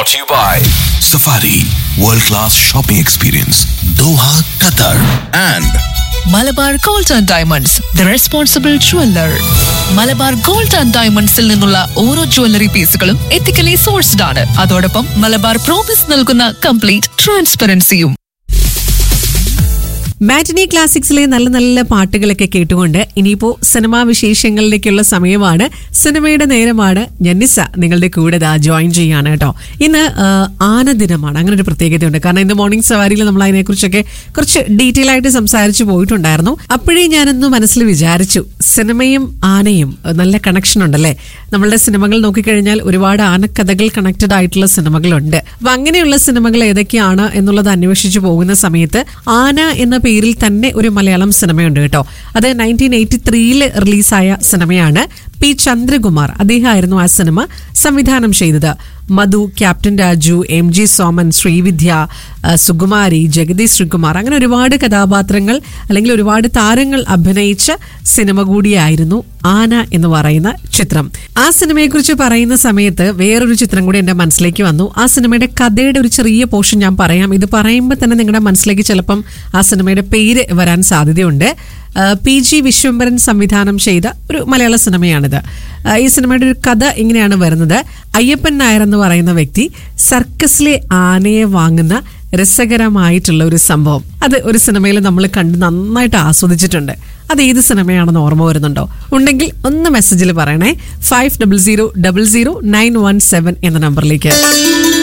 brought to you by Safari World Class Shopping Experience Doha, Qatar and Malabar gold and diamonds the responsible jeweller Malabar gold and ഡയമണ്ട്സിൽ നിന്നുള്ള ഓരോ jewellery പീസുകളും ethically sourced ആണ് അതോടൊപ്പം Malabar promise നൽകുന്ന complete ട്രാൻസ്പെറൻസിയും matinee ക്ലാസിക്സിലെ നല്ല നല്ല പാട്ടുകളൊക്കെ കേട്ടുകൊണ്ട് ഇനിയിപ്പോ സിനിമാ വിശേഷങ്ങളിലേക്കുള്ള സമയമാണ് സിനിമയുടെ നേരമാണ് ഞന്നിസ നിങ്ങളുടെ കൂടെ ദാ ജോയിൻ ചെയ്യാണ് കേട്ടോ ഇന്ന് ആ, ആന ദിനമാണ് അങ്ങനെ ഒരു പ്രത്യേകതയുണ്ട് കാരണം ഇന്ന് മോർണിംഗ് സവാരിയിൽ നമ്മൾ അതിനെക്കുറിച്ചൊക്കെ കുറച്ച് ഡീറ്റെയിൽ ആയിട്ട് സംസാരിച്ചു പോയിട്ടുണ്ടായിരുന്നു അപ്പോഴേ ഞാനൊന്ന് മനസ്സിൽ വിചാരിച്ചു സിനിമയും ആനയും ആ, നല്ല കണക്ഷൻ ഉണ്ടല്ലേ നമ്മളുടെ സിനിമകൾ നോക്കിക്കഴിഞ്ഞാൽ ഒരുപാട് ആനക്കഥകൾ കണക്റ്റഡ് ആയിട്ടുള്ള സിനിമകളുണ്ട് അപ്പൊ അങ്ങനെയുള്ള സിനിമകൾ ഏതൊക്കെയാണ് എന്നുള്ളത് അന്വേഷിച്ചു പോകുന്ന സമയത്ത് ആന എന്ന പേരിൽ തന്നെ ഒരു മലയാളം സിനിമയുണ്ട് കേട്ടോ അത് നയൻറ്റീൻ എയ്റ്റി ത്രീയിൽ റിലീസായ സിനിമയാണ് പി ചന്ദ്രകുമാർ അദ്ദേഹമായിരുന്നു ആ സിനിമ സംവിധാനം ചെയ്തത് Madhu captain Raju M G Soman Srividya ആ, സുകുമാരി ജഗദീഷ് ശ്രീകുമാർ അങ്ങനെ ഒരുപാട് കഥാപാത്രങ്ങൾ അല്ലെങ്കിൽ ഒരുപാട് താരങ്ങൾ അഭിനയിച്ച സിനിമ കൂടിയായിരുന്നു ആന എന്ന് പറയുന്ന ചിത്രം ആ സിനിമയെക്കുറിച്ച് പറയുന്ന സമയത്ത് വേറൊരു ചിത്രം കൂടി എന്റെ മനസ്സിലേക്ക് വന്നു ആ സിനിമയുടെ കഥയുടെ ഒരു ചെറിയ പോർഷൻ ഞാൻ പറയാം ഇത് പറയുമ്പോൾ തന്നെ നിങ്ങളുടെ മനസ്സിലേക്ക് ചിലപ്പം ആ സിനിമയുടെ പേര് വരാൻ സാധ്യതയുണ്ട് ആ, പി ജി വിശ്വംഭരൻ സംവിധാനം ചെയ്ത ഒരു മലയാള സിനിമയാണിത് ആ, ഈ സിനിമയുടെ ഒരു കഥ ഇങ്ങനെയാണ് വരുന്നത് അയ്യപ്പൻ നായർ എന്ന് പറയുന്ന വ്യക്തി സർക്കസിലെ ആനയെ വാങ്ങുന്ന രസകരമായിട്ടുള്ള ഒരു സംഭവം അത് ഒരു സിനിമയിൽ നമ്മൾ കണ്ട് നന്നായിട്ട് ആസ്വദിച്ചിട്ടുണ്ട് അത് ഏത് സിനിമയാണെന്ന് ഓർമ്മ വരുന്നുണ്ടോ ഉണ്ടെങ്കിൽ ഒന്ന് മെസ്സേജിൽ പറയണേ five double zero double zero nine one seven എന്ന നമ്പറിലേക്ക്